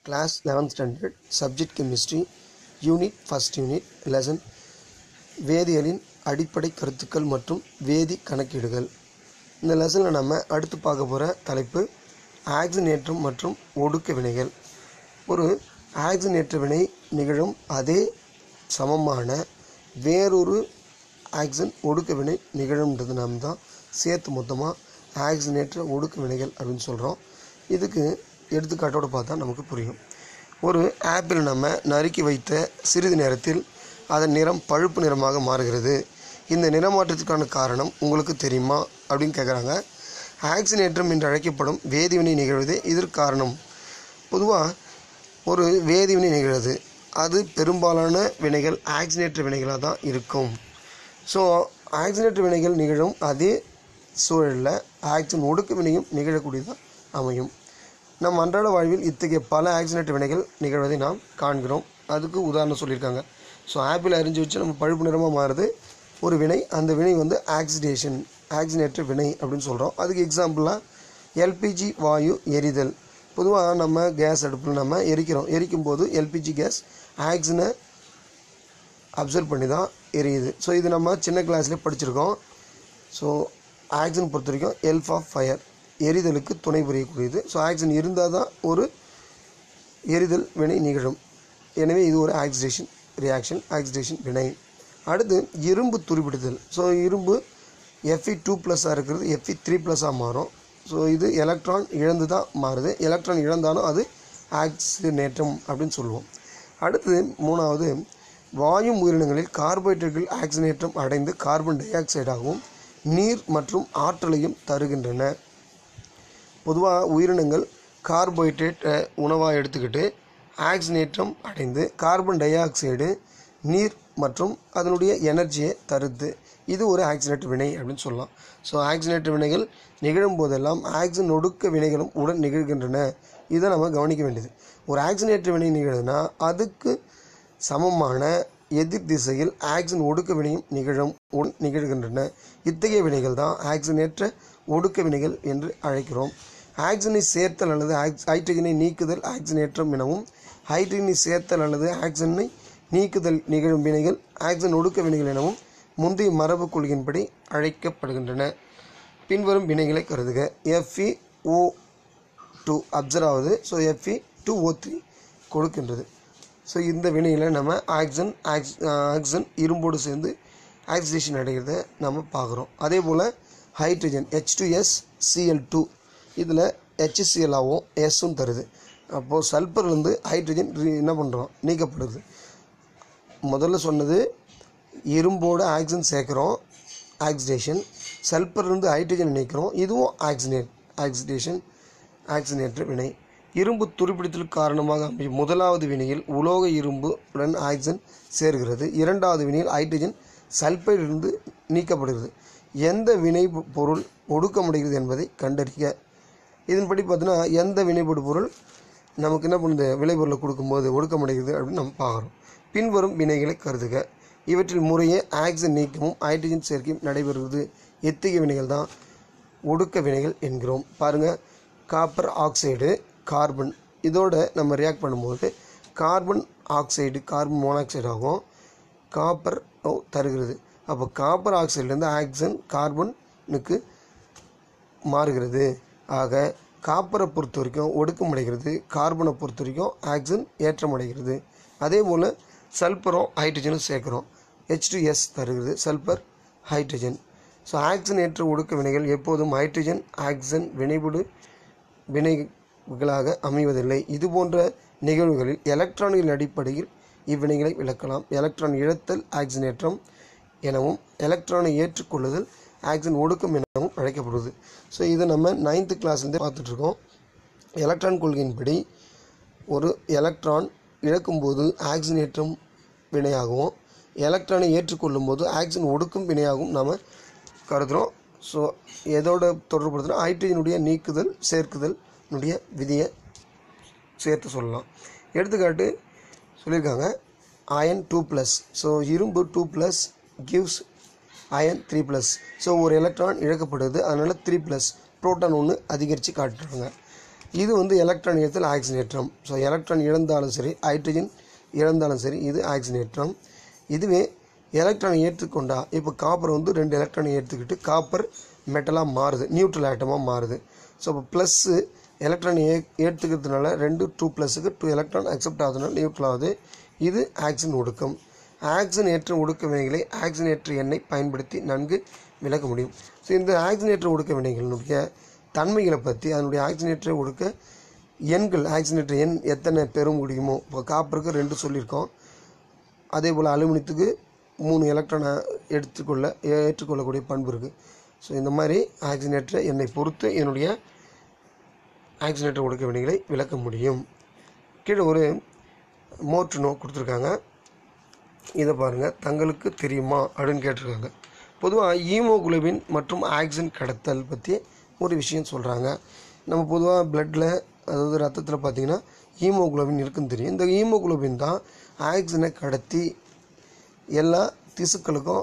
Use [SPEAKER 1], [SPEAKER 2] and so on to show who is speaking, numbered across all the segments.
[SPEAKER 1] class 11th standard subject chemistry unit first unit lesson வேதியியலின் அடிப்படை கருத்துக்கள் மற்றும் வேதி கணக்கீடுகள் இந்த லெசனில் நம்ம அடுத்து பார்க்க போகிற தலைப்பு ஆக்சினேற்றம் மற்றும் ஒடுக்க வினைகள் ஒரு ஆக்சினேற்ற வினை நிகழும் அதே சமமான வேறொரு ஆக்சின் ஒடுக்க வினை நிகழும்ன்றது நாம் தான் சேர்த்து மொத்தமாக ஆக்சினேற்ற ஒடுக்க வினைகள் அப்படின்னு சொல்கிறோம் இதுக்கு எடுத்துக்காட்டோடு பார்த்தா நமக்கு புரியும் ஒரு ஆப்பிள் நம்ம நறுக்கி வைத்த சிறிது நேரத்தில் அதன் நிறம் பழுப்பு நிறமாக மாறுகிறது இந்த நிறமாற்றத்திற்கான காரணம் உங்களுக்கு தெரியுமா அப்படின்னு கேட்குறாங்க ஆக்சினேற்றம் என்று அழைக்கப்படும் வேதிவினை நிகழ்வதே இதற்கு காரணம் பொதுவாக ஒரு வேதிவினை நிகழ்வது அது பெரும்பாலான வினைகள் ஆக்சினேற்ற வினைகளாக தான் இருக்கும் ஸோ ஆக்சினேற்ற வினைகள் நிகழும் அதே சூழலில் ஆக்சின் ஒடுக்க வினையும் நிகழக்கூடியதாக அமையும் நம் அன்றாட வாழ்வில் இத்தகைய பல ஆக்சினேற்ற வினைகள் நிகழ்வதை நாம் காண்கிறோம் அதுக்கு உதாரணம் சொல்லியிருக்காங்க ஸோ ஆப்பிள் அரிஞ்சு வச்சு நம்ம பழுப்பு நிறமாக மாறுது ஒரு வினை அந்த வினை வந்து ஆக்சிடேஷன் ஆக்சினேற்ற வினை அப்படின்னு சொல்கிறோம் அதுக்கு எக்ஸாம்பிளாக எல்பிஜி வாயு எரிதல் பொதுவாக நம்ம கேஸ் அடுப்பில் நம்ம எரிக்கிறோம் எரிக்கும் போது எல்பிஜி கேஸ் ஆக்சினை அப்சர்வ் பண்ணி தான் எரியுது ஸோ இது நம்ம சின்ன கிளாஸ்லேயே படிச்சிருக்கோம் ஸோ ஆக்சின் பொறுத்த வரைக்கும் எல்ஃப் ஆஃப் ஃபயர் எரிதலுக்கு துணை புரியக்கூடியது ஸோ ஆக்சின் இருந்தால் தான் ஒரு எரிதல் வினை நிகழும் எனவே இது ஒரு ஆக்சிடேஷன் ரியாக்ஷன் ஆக்சிடேஷன் வினை அடுத்து இரும்பு துருப்பிடித்தல் ஸோ இரும்பு எஃப்இ டூ ப்ளஸ்ஸாக இருக்கிறது எஃப்இ த்ரீ ப்ளஸ்ஸாக மாறும் ஸோ இது எலக்ட்ரான் இழந்து தான் மாறுது எலக்ட்ரான் இழந்தாலும் அது ஆக்சினேற்றம் அப்படின்னு சொல்லுவோம் அடுத்தது மூணாவது வாயு உயிரினங்களில் கார்போஹைட்ரேட்டுகள் ஆக்சினேற்றம் அடைந்து கார்பன் டை ஆக்சைடாகவும் நீர் மற்றும் ஆற்றலையும் தருகின்றன பொதுவாக உயிரினங்கள் கார்போஹைட்ரேட் உணவாக எடுத்துக்கிட்டு ஆக்சினேற்றம் அடைந்து கார்பன் டை ஆக்சைடு நீர் மற்றும் அதனுடைய எனர்ஜியை தருது இது ஒரு ஆக்சினேற்ற வினை அப்படின்னு சொல்லலாம் ஸோ ஆக்சினேற்ற வினைகள் நிகழும் போதெல்லாம் ஆக்சின் ஒடுக்க வினைகளும் உடன் நிகழ்கின்றன இதை நம்ம கவனிக்க வேண்டியது ஒரு ஆக்சினேற்ற வினை நிகழுதுன்னா அதுக்கு சமமான எதிர் திசையில் ஆக்சின் ஒடுக்க வினையும் நிகழும் உடன் நிகழ்கின்றன இத்தகைய வினைகள் தான் ஆக்சினேற்ற ஒடுக்க வினைகள் என்று அழைக்கிறோம் ஆக்சினை சேர்த்தல் அல்லது ஹைட்ரஜனை நீக்குதல் ஆக்சினேற்றம் எனவும் ஹைட்ரஜனை சேர்த்தல் அல்லது ஆக்சினை நீக்குதல் நிகழும் வினைகள் ஆக்சின் ஒடுக்க வினைகள் எனவும் முந்தைய மரபு கொள்கையின்படி அழைக்கப்படுகின்றன பின்வரும் வினைகளை கருதுக எஃப்இ ஓ டூ அப்சர்வ் ஆகுது so F E two O three கொடுக்கின்றது ஸோ இந்த வினையில் நம்ம ஆக்சன் ஆக்ஸ் ஆக்சன் இரும்போடு சேர்ந்து ஆக்சிடேஷன் அடைகிறத நம்ம பார்க்குறோம் அதே போல் hydrogen H two S C L two இதில் ஹெச்சிசிஎல்லாகவும் எஸ்ஸும் தருது அப்போது சல்பர்லேருந்து ஹைட்ரஜன் என்ன பண்ணுறோம் நீக்கப்படுது முதல்ல சொன்னது இரும்போடு ஆக்சிஜன் சேர்க்குறோம் ஆக்சிடேஷன் சல்பர்லேருந்து ஹைட்ரஜன் நீக்கிறோம் இதுவும் ஆக்சினேட் ஆக்சிடேஷன் ஆக்சினேற்ற வினை இரும்பு துருப்பிடித்தல் காரணமாக அமையும் முதலாவது வினையில் உலோக இரும்பு உடன் ஆக்சிஜன் சேர்கிறது இரண்டாவது வினையில் ஹைட்ரஜன் சல்பைடிலிருந்து நீக்கப்படுகிறது எந்த வினை பொருள் ஒடுக்கமடைகிறது என்பதை கண்டறிய இதன்படி பார்த்தீங்கன்னா எந்த வினைப்படு பொருள் நமக்கு என்ன பண்ணுது விளைபொருளை கொடுக்கும்போது ஒடுக்கமடைகிறது அப்படின்னு நம்ம பார்க்குறோம் பின்வரும் வினைகளை கருதுக இவற்றில் முறையே ஆக்சிஜன் நீக்கமும் ஹைட்ரஜன் சேர்க்கையும் நடைபெறுவது எத்தகைய வினைகள் தான் ஒடுக்க வினைகள் என்கிறோம் பாருங்கள் காப்பர் ஆக்சைடு கார்பன் இதோட நம்ம ரியாக்ட் பண்ணும்போது கார்பன் ஆக்சைடு கார்பன் மோனாக்சைடு ஆகும் காப்பர் தருகிறது அப்போ காப்பர் ஆக்சைடுலேருந்து ஆக்சிஜன் கார்பனுக்கு மாறுகிறது ஆக காப்பரை பொறுத்த வரைக்கும் ஒடுக்கமடைகிறது கார்பனை பொறுத்த வரைக்கும் ஆக்சிஜன் ஏற்றமடைகிறது அதே போல் சல்பரும் ஹைட்ரஜனும் சேர்க்குறோம் ஹெச் டூ எஸ் தருகிறது சல்பர் ஹைட்ரஜன் ஸோ ஆக்சிஜன் ஏற்ற ஒடுக்க வினைகள் எப்போதும் ஹைட்ரஜன் ஆக்சிஜன் வினைபடு வினைகளாக அமைவதில்லை இது போன்ற நிகழ்வுகளில் எலக்ட்ரான்களின் அடிப்படையில் இவ்வினைகளை விளக்கலாம் எலக்ட்ரான் இழத்தல் ஆக்சினேற்றம் எனவும் எலக்ட்ரானை ஏற்றுக்கொள்ளுதல் ஆக்சிஜன் ஒடுக்கம் எனவும் அழைக்கப்படுவது ஸோ இதை நம்ம நைன்த்து கிளாஸ்லேருந்தே பார்த்துட்ருக்கோம் எலக்ட்ரான் கொள்கையின்படி ஒரு எலக்ட்ரான் இழக்கும்போது ஆக்சினேற்றம் வினையாகவும் எலக்ட்ரானை ஏற்றுக்கொள்ளும் போது ஆக்சிஜன் ஒடுக்கும் வினையாகவும் நாம் கருதுகிறோம் ஸோ எதோட தொடர்புபடுத்தினா ஹைட்ரஜனுடைய நீக்குதல் சேர்க்குதல் விதியை சேர்த்து சொல்லலாம் எடுத்துக்காட்டு சொல்லியிருக்காங்க அயன் டூ ப்ளஸ் ஸோ இரும்பு two plus gives iron three plus so ஒரு எலக்ட்ரான் இழக்கப்படுது அதனால் த்ரீ ப்ளஸ் ப்ரோட்டான் ஒன்று அதிகரித்து காட்டுறாங்க இது வந்து எலக்ட்ரான் ஏற்றல் ஆக்சினேற்றம் ஸோ எலக்ட்ரான் இழந்தாலும் சரி ஹைட்ரஜன் இழந்தாலும் சரி இது ஆக்சினேற்றம் இதுவே எலக்ட்ரான் ஏற்றுக்கொண்டா இப்போ காப்பர் வந்து ரெண்டு எலக்ட்ரானை ஏற்றுக்கிட்டு காப்பர் மெட்டலாக மாறுது நியூட்ரல் ஆட்டமாக மாறுது ஸோ இப்போ ப்ளஸ்ஸு எலக்ட்ரான் ஏ ஏற்றுக்கிறதுனால ரெண்டு டூ ப்ளஸுக்கு டூ எலக்ட்ரான் அக்செப்ட் ஆகுதுனால நியூட்ரல் ஆகுது இது ஆக்சின் ஒடுக்கம் ஆக்சின் ஏற்ற ஒடுக்க வினைகளை ஆக்சின் ஏற்ற எண்ணை பயன்படுத்தி நன்கு விளக்க முடியும் ஸோ இந்த ஆக்சின் ஏற்ற ஒடுக்க வினைகளினுடைய தன்மைகளை பற்றி அதனுடைய ஆக்சினேற்ற ஒடுக்க எண்கள் ஆக்சினேற்ற எண் எத்தனை பெற முடியுமோ இப்போ காப்பருக்கு ரெண்டு சொல்லியிருக்கோம் அதே போல் அலுமினியத்துக்கு மூணு எலக்ட்ரானை எடுத்துக்கொள்ள ஏற்றுக்கொள்ளக்கூடிய பண்பு இருக்குது ஸோ இந்த மாதிரி ஆக்சினேற்ற எண்ணை பொறுத்து என்னுடைய ஆக்சினேற்ற ஒடுக்க வினைகளை விளக்க முடியும் கீழே ஒரு மோட்ரு நோ கொடுத்துருக்காங்க இதை பாருங்கள் தங்களுக்கு தெரியுமா அப்படின்னு கேட்டிருக்காங்க பொதுவாக ஈமோகுளோபின் மற்றும் ஆக்சின் கடத்தல் பற்றி ஒரு விஷயம் சொல்கிறாங்க நம்ம பொதுவாக பிளட்டில் அதாவது ரத்தத்தில் பார்த்தீங்கன்னா ஹீமோகுளோபின் இருக்குன்னு தெரியும் இந்த ஹீமோகுளோபின் தான் ஆக்சினை கடத்தி எல்லா திசுக்களுக்கும்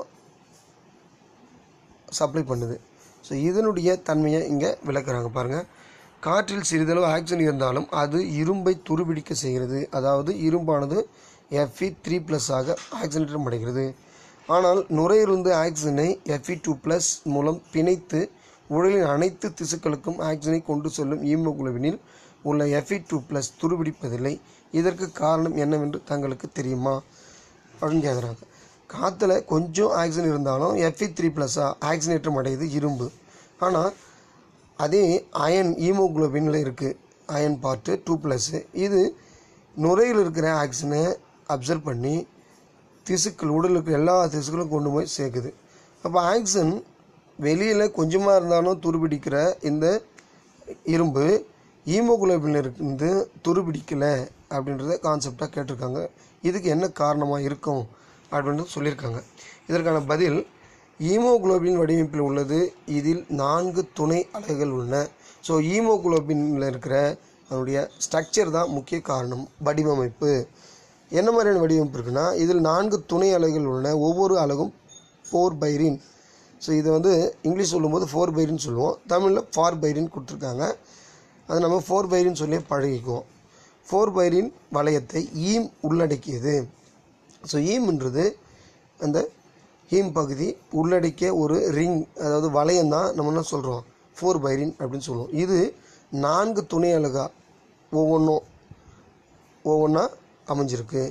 [SPEAKER 1] சப்ளை பண்ணுது ஸோ இதனுடைய தன்மையை இங்கே விளக்குறாங்க பாருங்கள் காற்றில் சிறிதளவு ஆக்சிஜன் இருந்தாலும் அது இரும்பை துருபிடிக்க செய்கிறது அதாவது இரும்பானது எஃப்இ த்ரீ ப்ளஸ் ஆக ஆக்சிஜனேற்றம் அடைகிறது ஆனால் நுரையிலிருந்து ஆக்சிஜனை எஃப்இ டூ ப்ளஸ் மூலம் பிணைத்து உடலின் அனைத்து திசுக்களுக்கும் ஆக்சிஜனை கொண்டு செல்லும் ஈமோகுளோபினில் உள்ள எஃப்இ டூ ப்ளஸ் துருபிடிப்பதில்லை இதற்கு காரணம் என்னவென்று தங்களுக்கு தெரியுமா அப்படின்னு கேட்குறாங்க காற்றுல கொஞ்சம் ஆக்சிஜன் இருந்தாலும் எஃப்இ த்ரீ ப்ளஸ்ஸாக ஆக்சிஜனேற்றம் அடையுது இரும்பு ஆனால் அதே அயன் ஈமோகுளோபினில் இருக்குது அயன் பார்ட்டு டூ ப்ளஸ்ஸு இது நுரையில் இருக்கிற ஆக்சிஜனை அப்சர்வ் பண்ணி திசுக்கள் உடலில் இருக்கிற எல்லா திசுக்களும் கொண்டு போய் சேர்க்குது அப்போ ஆக்சிஜன் வெளியில் கொஞ்சமாக இருந்தாலும் துருபிடிக்கிற இந்த இரும்பு ஈமோகுளோபின் இருந்து துருபிடிக்கலை அப்படின்றத கான்செப்டாக கேட்டிருக்காங்க இதுக்கு என்ன காரணமாக இருக்கும் அப்படின்றது சொல்லியிருக்காங்க இதற்கான பதில் ஈமோகுளோபின் வடிவமைப்பில் உள்ளது இதில் நான்கு துணை அலைகள் உள்ளன ஸோ ஈமோகுளோபினில் இருக்கிற அதனுடைய ஸ்ட்ரக்சர் தான் முக்கிய காரணம் வடிவமைப்பு என்ன மாதிரியான வடிவமைப்பு இருக்குன்னா இதில் நான்கு துணை அலைகள் உள்ளன ஒவ்வொரு அலகும் ஃபோர் பைரின் ஸோ இதை வந்து இங்கிலீஷ் சொல்லும்போது ஃபோர் பைரின் சொல்லுவோம் தமிழில் ஃபார் பைரின் கொடுத்துருக்காங்க அது நம்ம ஃபோர் பைரின் சொல்லி பழகிக்குவோம் ஃபோர் பைரின் வளையத்தை ஈம் உள்ளடக்கியது ஸோ ஈம்ன்றது அந்த ஹீம் பகுதி உள்ளடக்கிய ஒரு ரிங் அதாவது வளையம் தான் நம்ம என்ன சொல்கிறோம் ஃபோர் பைரின் அப்படின்னு சொல்லுவோம் இது நான்கு துணை அலகா ஒவ்வொன்றும் ஒவ்வொன்றா அமைஞ்சிருக்கு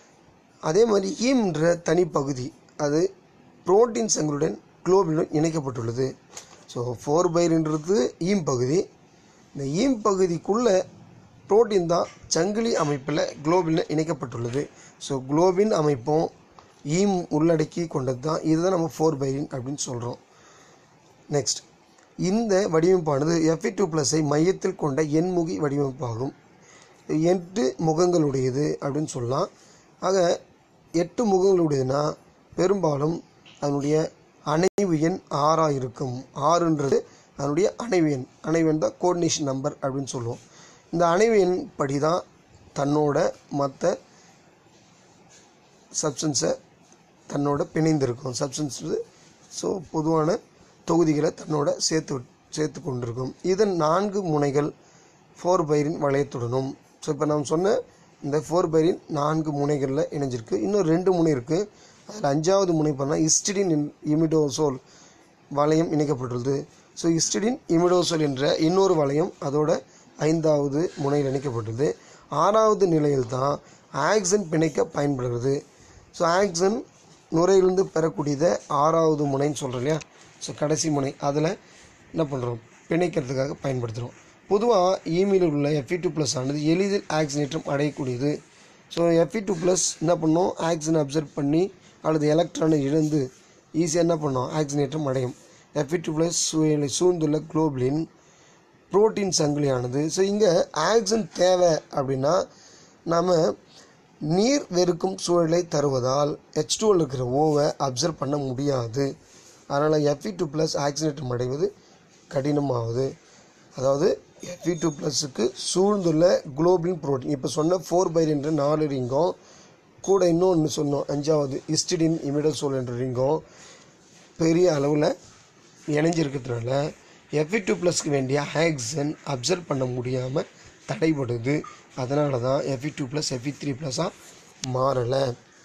[SPEAKER 1] அதே மாதிரி ஈம்ன்ற தனிப்பகுதி அது புரோட்டீன் சங்களுடன் குளோபினுடன் இணைக்கப்பட்டுள்ளது ஸோ ஃபோர் பைர்ன்றது ஈம் பகுதி இந்த ஈம் பகுதிக்குள்ளே புரோட்டீன் தான் சங்கிலி அமைப்பில் குளோபினில் இணைக்கப்பட்டுள்ளது ஸோ குளோபின் அமைப்பும் ஈம் உள்ளடக்கி கொண்டது தான் இதுதான் நம்ம ஃபோர் பைரின் அப்படின்னு சொல்கிறோம் நெக்ஸ்ட் இந்த வடிவமைப்பானது எஃப்இ டூ ப்ளஸை மையத்தில் கொண்ட எண்முகி வடிவமைப்பாகும் எட்டு முகங்களுடையது அப்படின்னு சொல்லலாம் ஆக எட்டு முகங்களுடையதுன்னா பெரும்பாலும் அதனுடைய அணைவு எண் ஆறாக இருக்கும் ஆறுன்றது அதனுடைய அணைவு எண் அணைவு எண் தான் கோஆர்டினேஷன் நம்பர் அப்படின்னு சொல்லுவோம் இந்த அணைவு எண் படி தான் தன்னோட மற்ற சப்ஸ்டன்ஸை தன்னோட பிணைந்திருக்கும் சப்ஸ்டன்ஸ் ஸோ பொதுவான தொகுதிகளை தன்னோட சேர்த்து சேர்த்து கொண்டிருக்கும் இதன் நான்கு முனைகள் ஃபோர் பைரின் வளையத்துடனும் ஸோ இப்போ நாம் சொன்ன இந்த ஃபோர் பைரின் நான்கு முனைகளில் இணைஞ்சிருக்கு இன்னும் ரெண்டு முனை இருக்குது அதில் அஞ்சாவது முனை பண்ணால் இஸ்டிடின் இமிடோசோல் வளையம் இணைக்கப்பட்டுள்ளது ஸோ இஸ்டிடின் இமிடோசோல் என்ற இன்னொரு வளையம் அதோட ஐந்தாவது முனையில் இணைக்கப்பட்டுள்ளது ஆறாவது நிலையில் தான் ஆக்சன் பிணைக்க பயன்படுகிறது ஸோ ஆக்சன் நுரையிலிருந்து பெறக்கூடியதை ஆறாவது முனைன்னு சொல்கிறோம் இல்லையா ஸோ கடைசி முனை அதில் என்ன பண்ணுறோம் பிணைக்கிறதுக்காக பயன்படுத்துகிறோம் பொதுவாக ஈமெயில் உள்ள எஃப்இ டூ ப்ளஸ் ஆனது எளிதில் ஆக்சினேற்றம் அடையக்கூடியது ஸோ எஃப்இ டூ ப்ளஸ் என்ன பண்ணோம் ஆக்சிஜன் அப்சர்வ் பண்ணி அல்லது எலக்ட்ரானை இழந்து ஈஸியாக என்ன பண்ணோம் ஆக்சினேற்றம் அடையும் எஃப்இ டூ ப்ளஸ் சூழ்ந்துள்ள குளோபுலின் புரோட்டீன் சங்கிலியானது ஸோ இங்கே ஆக்சிஜன் தேவை அப்படின்னா நாம் நீர் வெறுக்கும் சூழலை தருவதால் ஹெச் டூவில் இருக்கிற ஓவை அப்சர்வ் பண்ண முடியாது அதனால் எஃப்இ டூ ப்ளஸ் ஆக்சினேற்றம் அடைவது கடினமாகுது அதாவது எஃப்இ டூ ப்ளஸுக்கு சூழ்ந்துள்ள குளோபின் புரோட்டீன் இப்போ சொன்ன ஃபோர் பைர் என்ற நாலு ரிங்கும் கூட இன்னொன்று சொன்னோம் அஞ்சாவது இஸ்டிடின் இமிடோசோல் என்ற ரிங்கும் பெரிய அளவில் இணைஞ்சிருக்கிறதுனால எஃபி டூ ப்ளஸ்க்கு வேண்டிய ஆக்சன் அப்சர்வ் பண்ண முடியாமல் தடைபடுது அதனால தான் F E two plus F E three ப்ளஸ்ஸாக மாறலை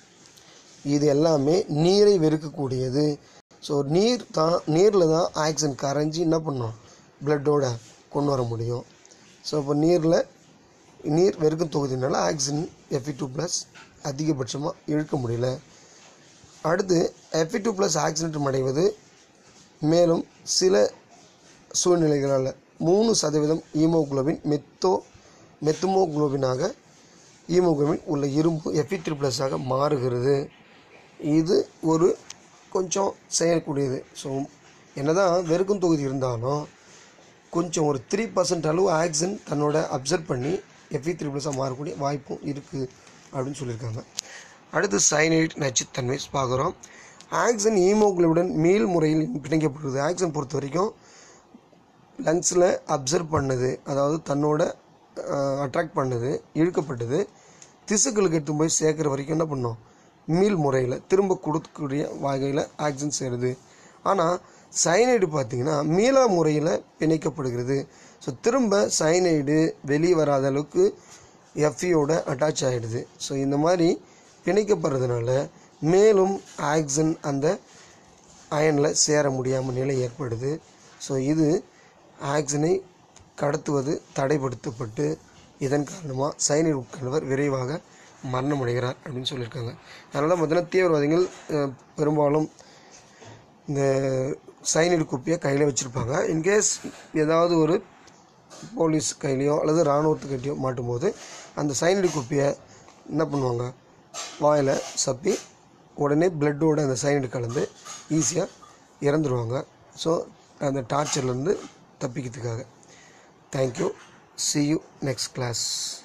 [SPEAKER 1] இது எல்லாமே நீரை வெறுக்கக்கூடியது ஸோ நீர் தான் நீரில் தான் ஆக்சிஜன் கரைஞ்சி என்ன பண்ணும் பிளட்டோட கொண்டு வர முடியும் ஸோ இப்போ நீரில் நீர் வெறுக்கும் தொகுதினால ஆக்சிஜன் எஃபி டூ ப்ளஸ் அதிகபட்சமாக இழுக்க முடியல அடுத்து எஃபி டூ ப்ளஸ் ஆக்சிஜனேற்றம் அடைவது மேலும் சில சூழ்நிலைகளால் மூணு சதவீதம் ஈமோகுளோபின் மெத்தோ மெத்துமோகுளோபினாக ஈமோகுளோபின் உள்ள இரும்பு எஃபி த்ரீ ப்ளஸ்ஸாக மாறுகிறது இது ஒரு கொஞ்சம் செய்யக்கூடியது ஸோ என்னதான் வெறுக்கும் தொகுதி இருந்தாலும் கொஞ்சம் ஒரு த்ரீ பர்சன்ட் அளவு ஆக்சிஜன் தன்னோட அப்சர்வ் பண்ணி எஃபி த்ரீ ப்ளஸ்ஸாக மாறக்கூடிய வாய்ப்பும் இருக்குது அப்படின்னு சொல்லியிருக்காங்க அடுத்து சைனைட் நச்சுத்தன்மை பார்க்குறோம் ஆக்சிஜன் ஈமோகுளோபின் மீள் முறையில் பிணைக்கப்படுகிறது ஆக்சிஜன் பொறுத்த வரைக்கும் லங்ஸில் அப்சர்வ் பண்ணது அதாவது தன்னோட அட்ராக்ட் பண்ணது இழுக்கப்பட்டது திசுக்களுக்கு எடுத்து போய் சேர்க்குற வரைக்கும் என்ன பண்ணோம் மீள் முறையில் திரும்ப கொடுக்கக்கூடிய வகையில் ஆக்சிஜன் சேருது ஆனால் சைனைடு பார்த்தீங்கன்னா மீளா முறையில் பிணைக்கப்படுகிறது ஸோ திரும்ப சைனைடு வெளியே வராத அளவுக்கு எஃப்இயோட அட்டாச் ஆகிடுது ஸோ இந்த மாதிரி பிணைக்கப்படுறதுனால மேலும் ஆக்சிஜன் அந்த அயனில் சேர முடியாமல் நிலை ஏற்படுது ஸோ இது ஆக்சிஜனை கடத்துவது தடைப்படுத்தப்பட்டு இதன் காரணமாக சைனிட் உட்கொண்டவர் விரைவாக மரணமடைகிறார் அப்படின்னு சொல்லியிருக்காங்க அதனால தான் பார்த்தீங்கன்னா தீவிரவாதிகள் அஹ், பெரும்பாலும் இந்த சைனிட் குப்பியை கையில் வச்சுருப்பாங்க இன்கேஸ் ஏதாவது ஒரு போலீஸ் கையிலையோ அல்லது இராணுவத்துக்கிட்டையோ மாட்டும்போது அந்த சைனிட் குப்பியை என்ன பண்ணுவாங்க வாயில் சப்பி உடனே பிளட்டோட அந்த சைனிட் கலந்து ஈஸியாக இறந்துருவாங்க ஸோ அந்த டார்ச்சர்லேருந்து தப்பிக்கிறதுக்காக thank you see you next class